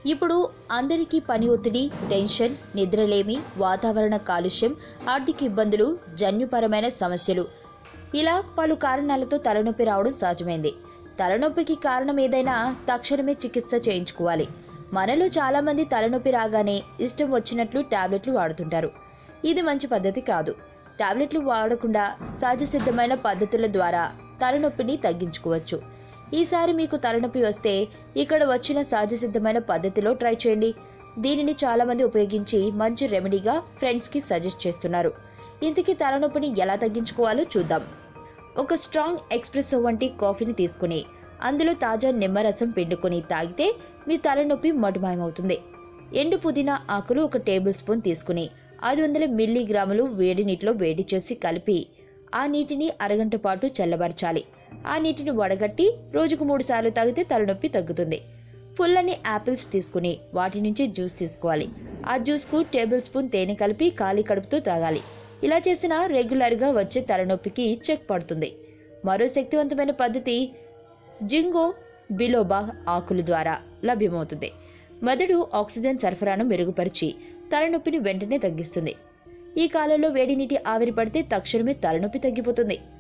ఇప్పుడు అందరికీ పని ఒత్తిడి టెన్షన్ నిద్రలేమి వాతావరణ కాలుష్యం ఆర్థిక ఇబ్బందులు జన్యుపరమైన సమస్యలు ఇలా పలు కారణాలతో తలనొప్పి రావడం సహజమైంది తలనొప్పికి కారణం ఏదైనా తక్షణమే చికిత్స చేయించుకోవాలి మనలో చాలామంది తలనొప్పి రాగానే ఇష్టం వచ్చినట్లు టాబ్లెట్లు వాడుతుంటారు ఇది మంచి పద్ధతి కాదు టాబ్లెట్లు వాడకుండా సహజ సిద్ధమైన పద్ధతుల ద్వారా తలనొప్పిని తగ్గించుకోవచ్చు ఈసారి మీకు తలనొప్పి వస్తే ఇక్కడ వచ్చిన సహజ సిద్ధమైన పద్ధతిలో ట్రై చేయండి దీనిని చాలామంది ఉపయోగించి మంచి రెమెడీగా ఫ్రెండ్స్కి సజెస్ట్ చేస్తున్నారు ఇంతకీ తలనొప్పిని ఎలా తగ్గించుకోవాలో చూద్దాం ఒక స్ట్రాంగ్ ఎక్స్ప్రెసో వంటి కాఫీని తీసుకుని అందులో తాజా నిమ్మరసం పిండుకొని తాగితే మీ తలనొప్పి మటుమాయమవుతుంది ఎండు పుదీనా ఆకులు ఒక టేబుల్ స్పూన్ తీసుకుని ఐదు వందల మిల్లీగ్రాములు వేడి నీటిలో వేడి చేసి కలిపి ఆ నీటిని అరగంట పాటు చల్లబరచాలి ఆ నీటిని వడగట్టి రోజుకు మూడు సార్లు తాగితే తలనొప్పి తగ్గుతుంది పుల్లని యాపిల్స్ తీసుకుని వాటి నుంచి జ్యూస్ తీసుకోవాలి ఆ జ్యూస్కు టేబుల్ స్పూన్ తేనె కలిపి ఖాళీ కడుపుతో తాగాలి ఇలా చేసిన రెగ్యులర్గా వచ్చే తలనొప్పికి చెక్ పడుతుంది మరో శక్తివంతమైన పద్ధతి జింగో బిలోబా ఆకులు ద్వారా లభ్యమవుతుంది మెదడు ఆక్సిజన్ సరఫరాను మెరుగుపరిచి తలనొప్పిని వెంటనే తగ్గిస్తుంది ఈ కాలంలో వేడి నీటి ఆవిరి పడితే తక్షణమే తలనొప్పి తగ్గిపోతుంది